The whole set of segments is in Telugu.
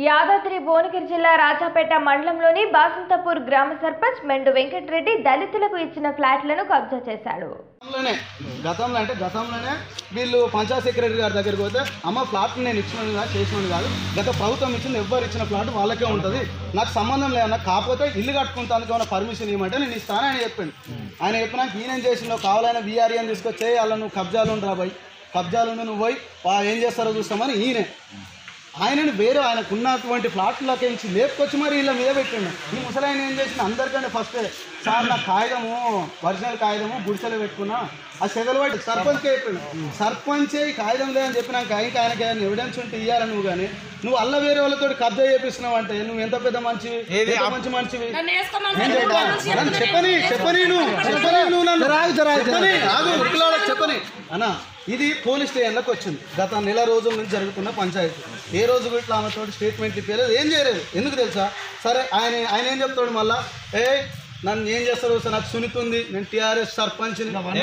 యాదాద్రి భువనగిరి జిల్లా రాజాపేట మండలంలోని బాసంతపూర్ గ్రామ సర్పంచ్ మెండు వెంకటరెడ్డి దళితులకు ఇచ్చిన ఫ్లాట్లను కబ్జా చేశాడు గతంలోనే గతంలో అంటే గతంలోనే వీళ్ళు పంచాయత్ సెక్రటరీ గారి దగ్గరికి పోతే అమ్మ ఫ్లాట్ నేను ఇచ్చినది కాదు చేసినది కాదు గత ప్రభుత్వం ఇచ్చింది ఎవ్వరు ఇచ్చిన ఫ్లాట్ వాళ్ళకే ఉంటుంది నాకు సంబంధం లేదన్న కాకపోతే ఇల్లు కట్టుకుంటానికి ఏమైనా పర్మిషన్ ఇవ్వమంటే నేను ఇస్తాను ఆయన చెప్పాను ఆయన చెప్పినాక ఈయనేం చేసిండో కావాలైనా వీఆర్ఈ అని తీసుకొచ్చే వాళ్ళ నువ్వు కబ్జాలు ఉండరా పోయి కబ్జాలు ఉండి నువ్వు పోయి వా- ఏం చేస్తారో చూస్తామని ఈయనే ఆయనను వేరే ఆయనకు ఉన్నటువంటి ఫ్లాట్లకి నుంచి లేపుకొచ్చి మరి వీళ్ళ మీద పెట్టిండు ఈ ముసలాయన ఏం చేసిన అందరికంటే ఫస్ట్ సార్ నా కాగితము ఒరిజినల్ కాగితము గుడిసెలో పెట్టుకున్నా ఆ సెగలు పట్టి సర్పంచ్కే చెప్పిండు సర్పంచే ఈ కాగితం లేదని చెప్పినాక ఇంకా ఆయనకి ఏమైనా ఎవిడెన్స్ ఉంటే ఇవ్వాలి నువ్వు కానీ నువ్వు అల్ల వేరే వాళ్ళతో కబ్జా చేపిస్తున్నావు అంటే నువ్వు ఎంత పెద్ద మంచివి ఎంత మంచి మంచివి నేను చెప్తా. నన్ను చెప్పని చెప్పని నువ్వు చెప్పని నువ్వు నన్ను చెప్పని ఆగు ఉరుకులాడకు చెప్పని అన్న ఇది పోలీస్ స్టేషన్లకు వచ్చింది గత నెల రోజుల నుంచి జరుగుతున్న పంచాయతీ ఏ రోజు కూడా ఇట్లా ఆమెతో స్టేట్మెంట్ ఇప్పలేదు ఏం చేయలేదు ఎందుకు తెలుసా సరే ఆయన ఆయన ఏం చెప్తాడు మళ్ళా ఏ నన్ను ఏం చేస్తారు సార్ నాకు సునీత ఉంది నేను టీఆర్ఎస్ సర్పంచ్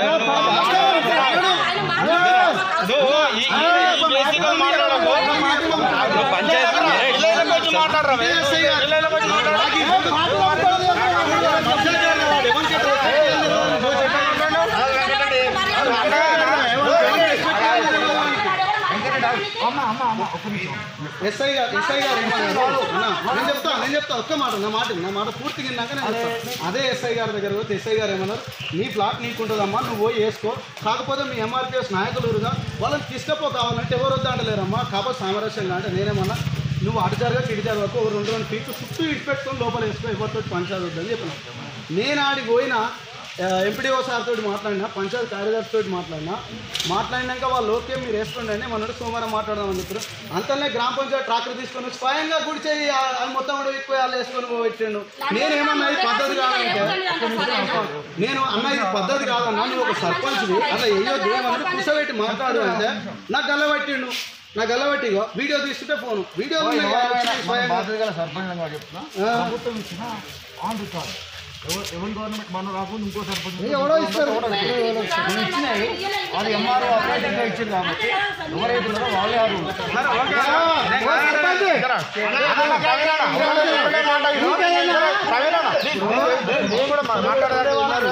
ఎస్ఐ గారు ఎస్ఐ గారు ఏమన్నారు? అన్న, నేను చెప్తా నేను చెప్తా ఒక్క మాట నా మాట నా మాట పూర్తి విన్నాక నేను చెప్తా అదే ఎస్ఐ గారి దగ్గర పోతే ఎస్ఐ గారు ఏమన్నారు నీ ఫ్లాట్ నీకుంటుందమ్మా నువ్వు పోయి వేసుకో కాకపోతే మీ ఎంఆర్పిఎస్ నాయకులు ఉరుగా వాళ్ళని తీసుకపో కావాలంటే ఎవరు వద్దంటలేరమ్మా కాకపోతే సామరస్యంగా అంటే నేనేమన్నా నువ్వు అటు జరగక ఇటు జరగకు ఓ రెండు రెండు ఫీట్లు చుట్టూ ఇటు పెట్టుకొని లోపల వేసుకో ఎవరితో పంచాయతీ వద్దని చెప్పిన నేను ఆడికి పోయినా ఎంపీడీఓ సార్ తోటి మాట్లాడినా పంచాయతీ కార్యదర్శి తోటి మాట్లాడినా మాట్లాడినాక వాళ్ళు ఓకే మీరు వేసుకోండి మనోడు సోమవారం మాట్లాడదామని చెప్పారు అంతనే గ్రామ పంచాయతీ ట్రాక్టర్ తీసుకొని వచ్చి స్వయంగా గుడి చేయి ఆ- అది మొత్తం కూడా ఎక్కువ వాళ్ళు వేసుకొని పోయిండు నేనేమన్నా ఇది పద్ధతి కాదంటే నేను అన్న ఇది పద్ధతి కాదన్నా నువ్వు ఒక సర్పంచ్వి అట్లా వేయొద్దు ఏమన్నా కూర్చోబెట్టి మాట్లాడు అంటే నాకు గల్లబట్టిండు నాకు గల్లబట్టి ఇగో వీడియో తీసుకుంటే ఫోన్ వీడియో ఉన్నాయి కదా, వచ్చి స్వయంగా. సర్పంచ్ చెప్తున్నా ఆ. ప్రభుత్వం ఇచ్చిన ఆన్ రికార్డ్ ఎవరు ఎవరి గవర్నమెంట్ మన రాకుండా ఇంకో సర్పంచ్ ఎవడో ఇస్తారు. ఇచ్చినాయి అది ఎంఆర్ఓ అప్డేట్గా ఇచ్చింది కాబట్టి ఎవరైతే ఉన్నారో వాళ్ళే అర్హులు. నేను కూడా మాట్లాడదానికి ఉన్నారు.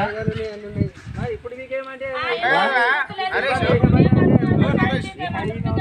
ఇప్పుడు మీకేమంటే అరే